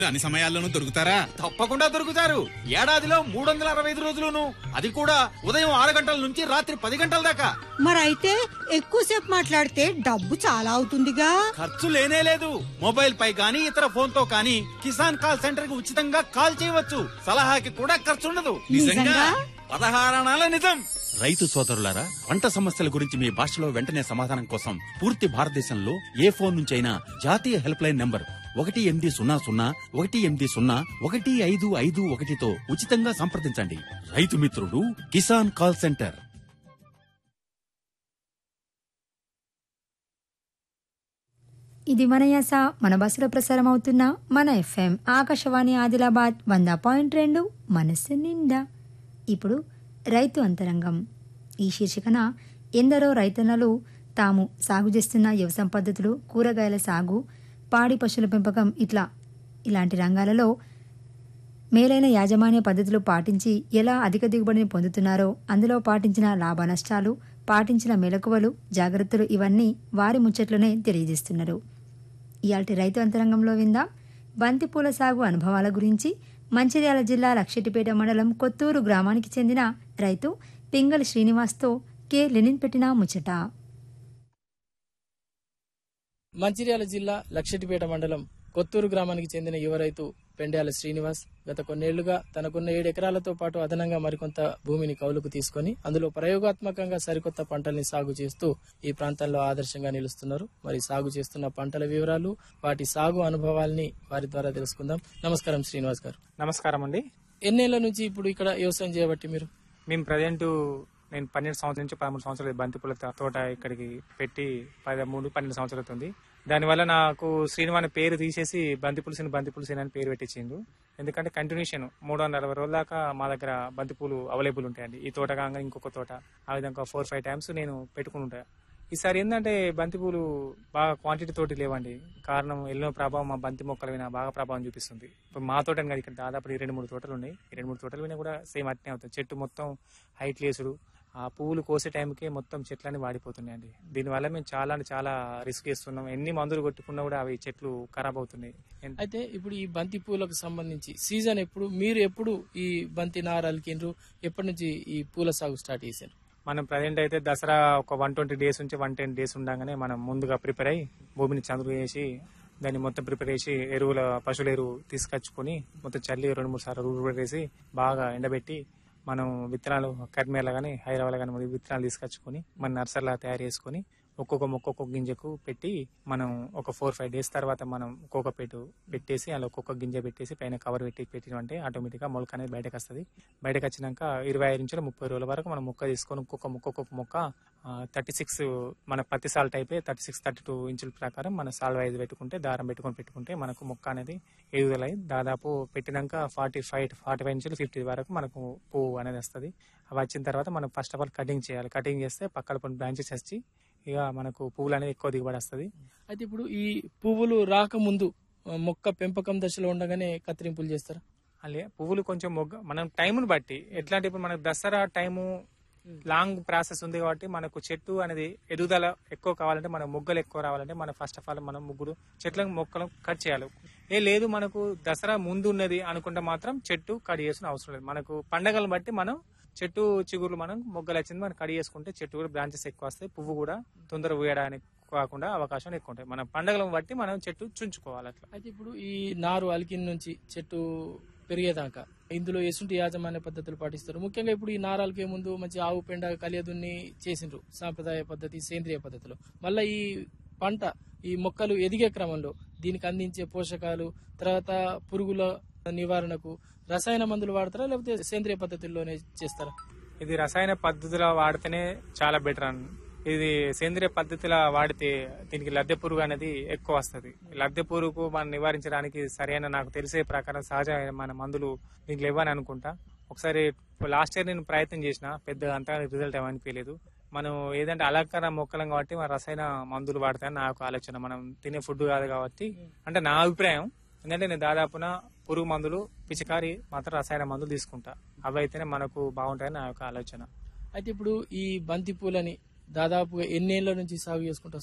అన్ని సమయాల్లోనూ దొరుకుతారా తప్పకుండా దొరుకుతారు ఏడాదిలో మూడు వందల అరవై ఐదు రోజులును అది కూడా ఉదయం ఆరు గంటల నుంచి రాత్రి పది గంటల దాకా మరైతే ఎక్కువసేపు మాట్లాడితే డబ్బు చాలా అవుతుందిగా ఖర్చు లేనే లేదు మొబైల్ పై గానీ ఇతర ఫోన్ తో కానీ కిసాన్ కాల్ సెంటర్ కి ఉచితంగా కాల్ చేయవచ్చు సలహాకి కూడా ఖర్చు ఉండదు నిజంగా? పదహారణాల నిజం రైతు సోదరులారా పంట సమస్యల గురించి మీ భాషలో వెంటనే సమాధానం కోసం పూర్తి భారతదేశంలో ఏ ఫోన్ నుంచైనా జాతీయ హెల్ప్ లైన్ నంబర్ ఒకటి ఎనిమిది సున్నా సున్నా ఒకటి ఎనిమిది సున్నా ఒకటి ఐదు ఐదు ఒకటితో ఉచితంగా సంప్రదించండి రైతు మిత్రుడు కిసాన్ కాల్ సెంటర్ ఇది మన యాస మన బస్సులో ప్రసారం అవుతున్న మన ఎఫ్ఎం ఆకాశవాణి ఆదిలాబాద్ వంద పాయింట్ రెండు మనస్సు నిండా ఇప్పుడు రైతు అంతరంగం ఈ శీర్షికన ఎందరో రైతన్నలు తాము సాగు చేస్తున్న వ్యవసాయ పద్ధతులు కూరగాయల సాగు పాడి పశువుల పెంపకం ఇట్లా ఇలాంటి రంగాలలో మేలైన యాజమాన్య పద్ధతులు పాటించి ఎలా అధిక దిగుబడిని పొందుతున్నారో అందులో పాటించిన లాభ నష్టాలు పాటించిన మెలకువలు జాగ్రత్తలు ఇవన్నీ వారి ముచ్చట్లోనే తెలియజేస్తున్నారు ఇయాల్టి రైతు అంతరంగంలో విందా బంతిపూల సాగు అనుభవాల గురించి మంచిర్యాల జిల్లా లక్షెట్టిపేట మండలం కొత్తూరు గ్రామానికి చెందిన రైతు పింగళి శ్రీనివాస్తో కె లెనిన్ పెట్టిన ముచ్చట మంచిర్యాల జిల్లా లక్షటిపేట మండలం కొత్తూరు గ్రామానికి చెందిన యువ రైతు పెండ్యాల శ్రీనివాస్ గత కొన్నేళ్లుగా తనకున్న ఏడు ఎకరాలతో పాటు అదనంగా మరికొంత భూమిని కౌలుకు తీసుకొని అందులో ప్రయోగాత్మకంగా సరికొత్త పంటల్ని సాగు చేస్తూ ఈ ప్రాంతాల్లో ఆదర్శంగా నిలుస్తున్నారు మరి సాగు చేస్తున్న పంటల వివరాలు వాటి సాగు అనుభవాల్ని వారి ద్వారా తెలుసుకుందాం నమస్కారం శ్రీనివాస్ గారు నమస్కారం అండి ఎన్నేళ్ల నుంచి ఇప్పుడు ఇక్కడ వ్యవసాయం చేయబట్టి మీరు మేము ప్రజెంట్ నేను పన్నెండు సంవత్సరాల నుంచి పదమూడు సంవత్సరాలు బంతిపూల తో- తోట ఇక్కడికి పెట్టి పదమూడు పన్నెండు సంవత్సరాలు అవుతుంది దానివల్ల నాకు శ్రీనివాని పేరు తీసేసి బంతిపూలు బంతిపూలు అని పేరు పెట్టించిండు ఎందుకంటే కంటిన్యూషన్ మూడు వందల అరవై రోజుల దాకా మా దగ్గర బంతిపూలు అవైలబుల్ ఉంటాయండి ఈ తోట కాగా ఇంకొక తోట ఆ విధంగా ఫోర్ ఫైవ్ టైమ్స్ నేను పెట్టుకుని ఉంటాను ఈసారి ఏంటంటే బంతిపూలు బాగా క్వాంటిటీ తోటి లేవండి కారణం ఎల్లో ప్రభావం మా బంతి మొక్కల మీద బాగా ప్రభావం చూపిస్తుంది ఇప్పుడు మా తోట కాదు ఇక్కడ దాదాపు ఈ రెండు మూడు తోటలు ఉన్నాయి ఈ రెండు మూడు తోటల మీద కూడా సేమ్ అట్నే అవుతుంది చెట్టు మొత్తం హైట్ లేసుడు ఆ పువ్వులు కోసే టైంకే మొత్తం చెట్లన్నీ వాడిపోతున్నాయండి దీనివల్ల మేము చాలా అంటే చాలా రిస్క్ చేస్తున్నాం ఎన్ని మందులు కొట్టుకున్నా కూడా అవి చెట్లు ఖరాబ్ అవుతున్నాయి ఎన్- అయితే ఇప్పుడు ఈ బంతి పూలకు సంబంధించి సీజన్ ఎప్పుడు మీరు ఎప్పుడు ఈ బంతి నార అలికిండ్రు ఎప్పటి నుంచి ఈ పూల సాగు స్టార్ట్ చేశారు మనం ప్రజెంట్ అయితే దసరా ఒక వన్ ట్వంటీ డేస్ నుంచి వన్ టెన్ డేస్ ఉండగానే మనం ముందుగా ప్రిపేర్ అయ్యి భూమిని చదువు చేసి దాన్ని మొత్తం ప్రిపేర్ చేసి ఎరువుల పశువుల ఎరువు తీసుకొచ్చుకొని మొత్తం చల్లి రెండు మూడు సార్లు రూట్ పెట్టేసి బాగా ఎండబెట్టి మనం విత్తనాలు కర్మేల కానీ హైదరాబాద్ కానీ మనం విత్తనాలు తీసుకొచ్చుకొని మన నర్సరీలా తయారు చేసుకొని ఒక్కొక్క మొక్క ఒక్కొక్క గింజకు పెట్టి మనం ఒక ఫోర్ ఫైవ్ డేస్ తర్వాత మనం ఒక్కొక్క పెట్టు పెట్టేసి అలా ఒక్కొక్క గింజ పెట్టేసి పైన కవర్ పెట్టి పెట్టినంటే ఆటోమేటిక్గా మొలక అనేది బయటకు వస్తుంది బయటకు వచ్చినాక ఇరవై ఐదు నుంచి ముప్పై రోజుల వరకు మనం మొక్క తీసుకొని ఒక్కొక్క మొక్క ఒక్కొక్క మొక్క థర్టీ సిక్స్ మన పత్తి సాల్ టైపే థర్టీ సిక్స్ థర్టీ టూ ఇంచుల ప్రకారం మన సాల్ వైజ్ పెట్టుకుంటే దారం పెట్టుకొని పెట్టుకుంటే మనకు మొక్క అనేది ఎదుగుదల అయి దాదాపు పెట్టినాక ఫార్టీ ఫైవ్ ఫార్టీ ఫైవ్ నుంచి ఫిఫ్టీ వరకు మనకు పువ్వు అనేది వస్తుంది అవి వచ్చిన తర్వాత మనం ఫస్ట్ ఆఫ్ ఆల్ కటింగ్ చేయాలి కటింగ్ చేస్తే పక్కన కొన్ని బ్రాంచెస్ వచ్చి ఇక మనకు పువ్వులు అనేది ఎక్కువ దిగుబడి వస్తుంది అయితే ఇప్పుడు ఈ పువ్వులు రాకముందు ఆ, మొక్క పెంపకం దశలో ఉండగానే కత్తిరింపులు చేస్తారా అలే పువ్వులు కొంచెం మొగ్గ మనం టైంను బట్టి ఎట్లాంటి ఇప్పుడు మనకు దసరా టైము లాంగ్ ప్రాసెస్ ఉంది కాబట్టి మనకు చెట్టు అనేది ఎదుగుదల ఎక్కువ కావాలంటే మన మొగ్గలు ఎక్కువ రావాలంటే మనం ఫస్ట్ ఆఫ్ ఆల్ మనం ముగ్గురు చెట్లను మొక్కలు కట్ చేయాలి ఏ లేదు మనకు దసరా ముందు ఉన్నది అనుకుంటే మాత్రం చెట్టు కట్ చేసిన అవసరం లేదు మనకు పండగలను బట్టి మనం చెట్టు చిగురులు మనం మొగ్గలు వచ్చింది మనం కడి చేసుకుంటే చెట్టు కూడా బ్రాంచెస్ ఎక్కువ వస్తాయి పువ్వు కూడా తొందర వేయడానికి కాకుండా అవకాశం ఎక్కువ ఉంటాయి మన పండగలను బట్టి మనం చెట్టు చుంచుకోవాలి అట్లా అయితే ఇప్పుడు ఈ నారు అలికిన నుంచి చెట్టు పెరిగేదాకా ఇందులో ఎసుంటి యాజమాన్య పద్ధతులు పాటిస్తారు ముఖ్యంగా ఇప్పుడు ఈ నారాలకే ముందు మంచి ఆవు పెండ కలియదున్ని చేసిండ్రు సాంప్రదాయ పద్ధతి సేంద్రియ పద్ధతిలో మళ్ళీ ఈ పంట ఈ మొక్కలు ఎదిగే క్రమంలో దీనికి అందించే పోషకాలు తర్వాత పురుగుల నివారణకు రసాయన మందులు వాడతారా లేకపోతే సేంద్రియ పద్ధతుల్లోనే చేస్తారా ఇది రసాయన పద్ధతిలో వాడితేనే చాలా బెటర్ అని ఇది సేంద్రియ పద్ధతిలో వాడితే దీనికి లద్దె పురుగు అనేది ఎక్కువ వస్తుంది లద్దె పురుగు మనం నివారించడానికి సరైన నాకు తెలిసే ప్రకారం సహజ మన మందులు దీంట్లో ఇవ్వని అనుకుంటా ఒకసారి లాస్ట్ ఇయర్ నేను ప్రయత్నం చేసిన పెద్ద అంతగా రిజల్ట్ ఏమనిపించలేదు మనం ఏదంటే అలంకరణ మొక్కలం కాబట్టి మన రసాయన మందులు వాడతాయని నాకు ఆలోచన మనం తినే ఫుడ్ కాదు కాబట్టి అంటే నా అభిప్రాయం ఎందుకంటే నేను దాదాపున పురుగు మందులు పిచికారి మాత్రం రసాయన మందులు తీసుకుంటా అవి అయితేనే మనకు బాగుంటాయని నా యొక్క ఆలోచన అయితే ఇప్పుడు ఈ బంతి పూలని దాదాపుగా ఎన్నేళ్ల నుంచి సాగు చేసుకుంటూ వస్తున్నాం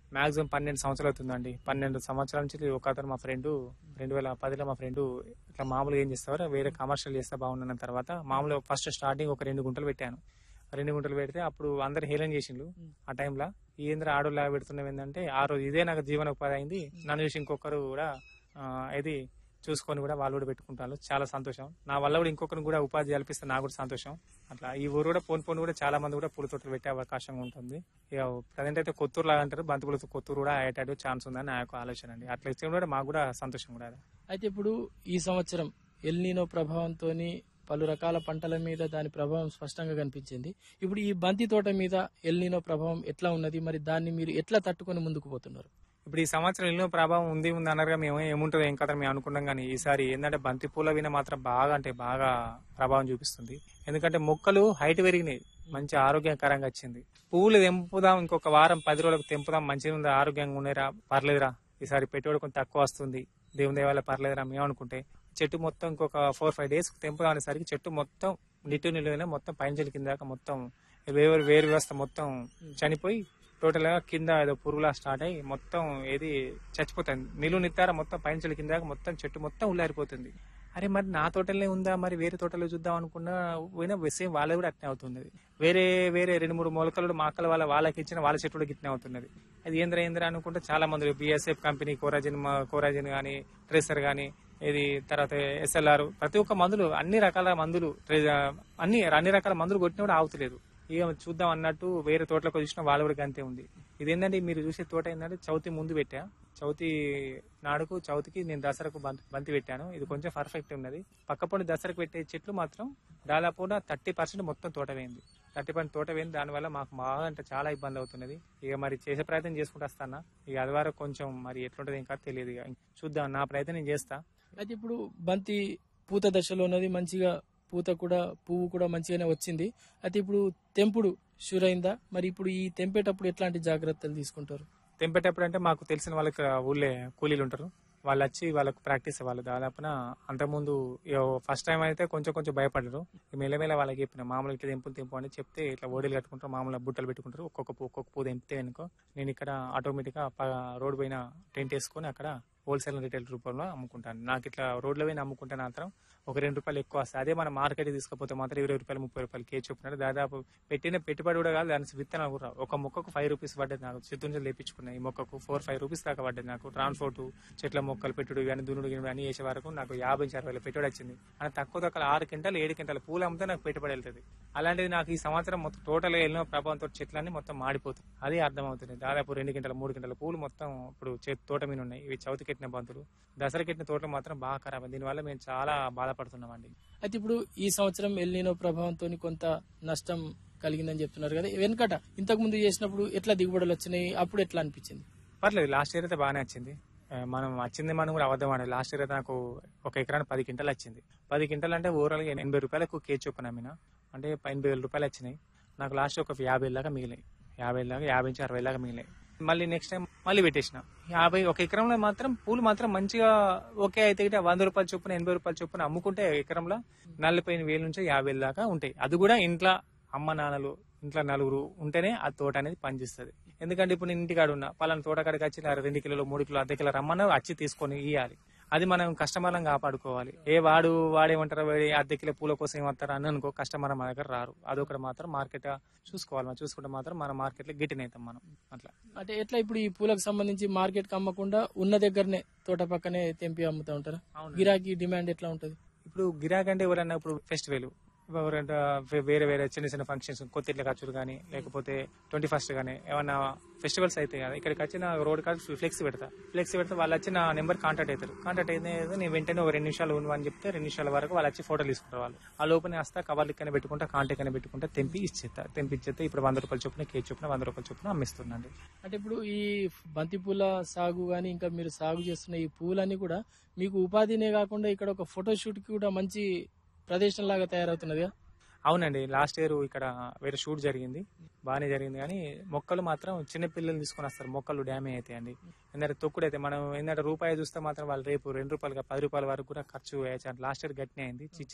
మాక్సిమం పన్నెండు సంవత్సరాలు అవుతుందండి పన్నెండు సంవత్సరాల నుంచి ఒక అతను మా ఫ్రెండ్ రెండు వేల పదిలో మా ఫ్రెండ్ ఇట్లా మామూలుగా ఏం చేస్తారు వేరే కమర్షియల్ చేస్తే బాగుందన్న తర్వాత మామూలుగా ఫస్ట్ స్టార్టింగ్ ఒక రెండు గుంటలు పెట్టాను రెండు గుంటలు పెడితే అప్పుడు అందరు హేళన చేసిండ్రు ఆ టైంలో ఏంద్ర ఆడోళ్ళగా పెడుతున్నాం ఏంటంటే ఆ రోజు ఇదే నాకు జీవనోపాధి అయింది నన్ను చూసి ఇంకొకరు కూడా ఆ, ఇది చూసుకొని కూడా వాళ్ళు కూడా పెట్టుకుంటారు చాలా సంతోషం నా వల్ల కూడా ఇంకొకరిని కూడా ఉపాధి కల్పిస్తే నాకు కూడా సంతోషం అట్లా ఈ ఊరు కూడా పోను పోను కూడా చాలా మంది కూడా పూల తోటలు పెట్టే అవకాశం ఉంటుంది ఇక ప్రజెంట్ అయితే కొత్తూరు లాగా అంటారు బంతిపూలతో కొత్తూరు కూడా అయ్యేటట్టు ఛాన్స్ ఉందని నా యొక్క ఆలోచన అండి అట్లా ఇచ్చే కూడా మాకు కూడా సంతోషం కూడా అది. అయితే ఇప్పుడు ఈ సంవత్సరం ఎల్నీనో ప్రభావంతో పలు రకాల పంటల మీద దాని ప్రభావం స్పష్టంగా కనిపించింది ఇప్పుడు ఈ బంతి తోట మీద ఎల్నీనో ప్రభావం ఎట్లా ఉన్నది మరి దాన్ని మీరు ఎట్లా తట్టుకొని ముందుకు పోతున్నారు ఇప్పుడు ఈ సంవత్సరం ఎన్నో ప్రభావం ఉంది ఉంది అన్నారుగా మేము ఏముంటుందో ఏం కథ మేము అనుకున్నాం కానీ ఈసారి ఏంటంటే బంతి పూల విన మాత్రం బాగా అంటే బాగా ప్రభావం చూపిస్తుంది ఎందుకంటే మొక్కలు హైట్ పెరిగినాయి మంచి ఆరోగ్యకరంగా వచ్చింది పువ్వులు తెంపుదాం ఇంకొక వారం పది రోజులకు తెంపుదాం మంచిగా ఉంది ఆరోగ్యంగా ఉన్నాయిరా పర్లేదురా ఈసారి పెట్టుబడి కొంచెం తక్కువ వస్తుంది దేవుని దేవాల పర్లేదురా మేము అనుకుంటే చెట్టు మొత్తం ఇంకొక ఫోర్ ఫైవ్ డేస్ తెంపుదాం అనేసరికి చెట్టు మొత్తం నిట్టు నిలువైన మొత్తం పైన కిందాక మొత్తం వేరు వేరు వ్యవస్థ మొత్తం చనిపోయి టోటల్ గా కింద ఏదో పురుగులా స్టార్ట్ అయ్యి మొత్తం ఏది చచ్చిపోతుంది నిలువు నిత్తార మొత్తం పైన చెల్లి కింద మొత్తం చెట్టు మొత్తం ఉల్లారిపోతుంది అరే మరి నా తోటలే ఉందా మరి వేరే తోటలో చూద్దాం అనుకున్నా పోయినా సేమ్ వాళ్ళది కూడా అట్నే అవుతున్నది వేరే వేరే రెండు మూడు మొలకలు మా అక్కల వాళ్ళ వాళ్ళకి ఇచ్చిన వాళ్ళ చెట్టు కూడా గిట్నే అవుతున్నది అది ఏంద్ర ఏంద్ర అనుకుంటే చాలా మంది బిఎస్ఎఫ్ కంపెనీ కోరాజిన్ కోరాజిన్ కానీ ట్రేసర్ కానీ ఇది తర్వాత ఎస్ఎల్ఆర్ ప్రతి ఒక్క మందులు అన్ని రకాల మందులు ట్రే- అన్ని అన్ని రకాల మందులు కొట్టినా కూడా ఆగుతలేదు ఇక చూద్దాం అన్నట్టు వేరే తోటలకు చూసిన వాళ్ళు కూడా అంతే ఉంది ఇదేంటంటే మీరు చూసే తోట ఏంటంటే చవితి ముందు పెట్టా చవితి నాడుకు చవితికి నేను దసరకు బంతి బంతి పెట్టాను ఇది కొంచెం పర్ఫెక్ట్ ఉన్నది పక్కపొండి దసరకు పెట్టే చెట్లు మాత్రం దాదాపు థర్టీ పర్సెంట్ మొత్తం తోట వేయింది థర్టీ పర్సెంట్ తోట వేయింది దానివల్ల మాకు బాగా అంటే చాలా ఇబ్బంది అవుతున్నది ఇక మరి చేసే ప్రయత్నం చేసుకుంటూ వస్తానా ఇక అది వరకు కొంచెం మరి ఎట్లుంటది ఇంకా తెలియదు ఇక చూద్దాం నా ప్రయత్నం నేను చేస్తా అయితే ఇప్పుడు బంతి పూత దశలో ఉన్నది మంచిగా పూత కూడా పువ్వు కూడా మంచిగానే వచ్చింది అయితే ఇప్పుడు తెంపుడు షూరైందా మరి ఇప్పుడు ఈ తెంపేటప్పుడు ఎట్లాంటి జాగ్రత్తలు తీసుకుంటారు తెంపేటప్పుడు అంటే మాకు తెలిసిన వాళ్ళకి ఊళ్ళే కూలీలు ఉంటారు వాళ్ళు వచ్చి వాళ్ళకు ప్రాక్టీస్ వాళ్ళు దాదాపున అంతకుముందు ఫస్ట్ టైం అయితే కొంచెం కొంచెం భయపడరు మెల్లమెల్ల వాళ్ళకి చెప్పిన మామూలుగా ఇట్లా తెంపులు తెంపు అని చెప్తే ఇట్లా ఓడీలు కట్టుకుంటారు మామూలుగా బుట్టలు పెట్టుకుంటారు ఒక్కొక్క పూ ఒక్కొక్క పూ తెంపితే అనుకో నేను ఇక్కడ ఆటోమేటిక్గా రోడ్ పైన టెంట్ వేసుకొని అక్కడ హోల్సేల్ రిటైల్ రూపంలో అమ్ముకుంటాను నాకు ఇట్లా రోడ్ల పైన అమ్ముకుంటే మాత్రం ఒక రెండు రూపాయలు ఎక్కువ వస్తాయి అదే మన మార్కెట్ తీసుకపోతే మాత్రం ఇరవై రూపాయలు ముప్పై రూపాయలు కేజీ చొప్పున దాదాపు పెట్టిన పెట్టుబడి కూడా కాదు దాని విత్తనాలు కూడా రావు. ఒక మొక్కకు ఫైవ్ రూపీస్ పడ్డది నాకు చిత్తూరు నుంచి లేపించుకున్నాయి ఈ మొక్కకు ఫోర్ ఫైవ్ రూపీస్ దాకా పడ్డది నాకు ట్రాన్స్పోర్ట్ చెట్ల మొక్కలు పెట్టుడు కానీ దున్నుడు కానీ అన్ని చేసే వరకు నాకు యాభై నుంచి అరవై వేల పెట్టుబడి వచ్చింది అని తక్కువ తక్కువ ఆరు క్వింటాలు ఏడు క్వింటాలు పూలు అమ్మితే నాకు పెట్టుబడి వెళ్తుంది అలాంటిది నాకు ఈ సంవత్సరం మొత్తం టోటల్ ఎన్నో ప్రభావంతో చెట్లన్నీ మొత్తం మాడిపోతుంది అది అర్థమవుతుంది దాదాపు రెండు గంటల మూడు గంటల పూలు మొత్తం ఇప్పుడు చే- తోట మీద ఉన్నాయి ఇవి చవితి కెట్టిన బంతులు దసరా కెట్టిన తోటలు మాత్రం బాగా ఖరాబ్ అయింది. దీనివల్ల మేము చాలా బాధపడుతున్నామండి అయితే ఇప్పుడు ఈ సంవత్సరం ఎల్నీనో ప్రభావంతో కొంత నష్టం కలిగిందని చెప్తున్నారు కదా వెనకట ఇంతకు ముందు చేసినప్పుడు ఎట్లా దిగుబడులు వచ్చినాయి అప్పుడు ఎట్లా అనిపించింది పర్లేదు లాస్ట్ ఇయర్ అయితే బాగానే వచ్చింది ఆ, మనం వచ్చింది మనం కూడా అబద్ధం ఆడాలి లాస్ట్ ఇయర్ అయితే నాకు ఒక ఎకరానికి పది క్వింటల్ వచ్చింది పది క్వింటల్ అంటే ఓవరాల్ గా ఎనభై రూపాయలకు కేజీ చొప్పున అమ్మిన అంటే ఎనభై వేల రూపాయలు వచ్చినాయి నాకు లాస్ట్ ఒక యాభై దాకా మిగిలినాయి యాభై దాకా యాభై నుంచి అరవై దాకా మిగిలినాయి మళ్ళీ నెక్స్ట్ టైం మళ్ళీ పెట్టేసిన యాభై ఒక ఎకరంలో మాత్రం పూలు మాత్రం మంచిగా ఓకే అయితే గిట్ట వంద రూపాయల చొప్పున ఎనభై రూపాయల చొప్పున అమ్ముకుంటే ఎకరంలో నలభై వేల నుంచి యాభై వేల దాకా ఉంటాయి అది కూడా ఇంట్లో అమ్మ నాన్నలు ఇంట్లో నలుగురు ఉంటేనే ఆ తోట అనేది పనిచేస్తుంది ఎందుకంటే ఇప్పుడు నేను ఇంటికాడ ఉన్నా పలానా తోటకాడికి వచ్చి నా రెండు కిలోలు మూడు కిలో అర్ధ కిలో రమ్మన్నా వచ్చి తీసుకొని ఇవ్వాలి అది మనం కస్టమర్లను కాపాడుకోవాలి ఏ వాడు వాడేమంటారు వాడి అద్దె కిలో పూల కోసం ఏమంటారు అని అనుకో కస్టమర్ మన దగ్గర రారు అదొకటి మాత్రం మార్కెట్ చూసుకోవాలి మనం చూసుకుంటే మాత్రం మన మార్కెట్లో గిట్టినైతాం మనం అట్లా అంటే ఎట్లా ఇప్పుడు ఈ పూలకు సంబంధించి మార్కెట్ కి అమ్మకుండా ఉన్న దగ్గరనే తోట పక్కనే తెంపి అమ్ముతా ఉంటారా గిరాకీ డిమాండ్ ఎట్లా ఉంటది ఇప్పుడు గిరాకీ అంటే ఎవరైనా ఇప్పుడు ఫెస్టివల్ ఎవరైనా వే- వేరే వేరే చిన్న చిన్న ఫంక్షన్స్ కొత్త ఇట్ల ఖర్చులు కానీ లేకపోతే ట్వంటీ ఫస్ట్ కానీ ఏమన్నా ఫెస్టివల్స్ అయితే కదా ఇక్కడికి వచ్చిన రోడ్ కార్డ్ ఫ్లెక్స్ పెడతా ఫ్లెక్స్ పెడితే వాళ్ళు వచ్చి నా నెంబర్ కాంటాక్ట్ అవుతారు కాంటాక్ట్ అయితే నేను వెంటనే ఒక రెండు నిమిషాలు ఉండు అని చెప్తే రెండు నిమిషాల వరకు వాళ్ళు వచ్చి ఫోటోలు తీసుకుంటారు వాళ్ళు ఆ లోపల వస్తా కవర్ లిక్కనే పెట్టుకుంటా కాంటాక్ట్ అని పెట్టుకుంటా తెంపి ఇచ్చేస్తా తెంపి ఇచ్చేస్తే ఇప్పుడు వంద రూపాయలు చొప్పున కేజీ చొప్పున వంద రూపాయల చొప్పున అమ్మిస్తుందండి అంటే ఇప్పుడు ఈ బంతి పూల సాగు గానీ ఇంకా మీరు సాగు చేస్తున్న ఈ పూలన్నీ కూడా మీకు ఉపాధినే కాకుండా ఇక్కడ ఒక ఫోటో షూట్ కి కూడా మంచి ప్రదేశం లాగా తయారవుతున్నది కదా? అవునండి లాస్ట్ ఇయర్ ఇక్కడ వేరే షూట్ జరిగింది బాగానే జరిగింది కానీ మొక్కలు మాత్రం చిన్న పిల్లలు తీసుకొని వస్తారు మొక్కలు డ్యామేజ్ అవుతాయండి ఎందుకంటే తొక్కుడు అయితే మనం ఏంటంటే రూపాయి చూస్తే మాత్రం వాళ్ళు రేపు రెండు రూపాయలుగా పది రూపాయల వరకు కూడా ఖర్చు వేయచ్చు లాస్ట్ ఇయర్ గట్టినే అయింది ఇచ్చిన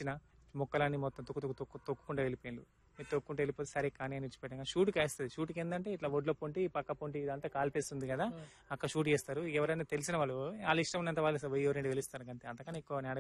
మొక్కలన్నీ మొత్తం తొక్కు తొక్కు తొక్కు తొక్కుకుంటూ వెళ్ళిపోయిండు ఇది తొక్కుంటూ వెళ్ళిపోతే సరే కానీ అని ఇచ్చిపెట్టాం షూట్కి వేస్తుంది షూట్కి ఏంటంటే ఇట్లా ఒడ్ల పొంటి పక్క పొంటి ఇదంతా కాల్పేస్తుంది కదా అక్కడ షూట్ చేస్తారు ఎవరైనా తెలిసిన వాళ్ళు వాళ్ళ ఇష్టం ఉన్నంత వాళ్ళు వెయ్యి రెండు వెలుస్తారు అంతే అంతకని ఎక్కువ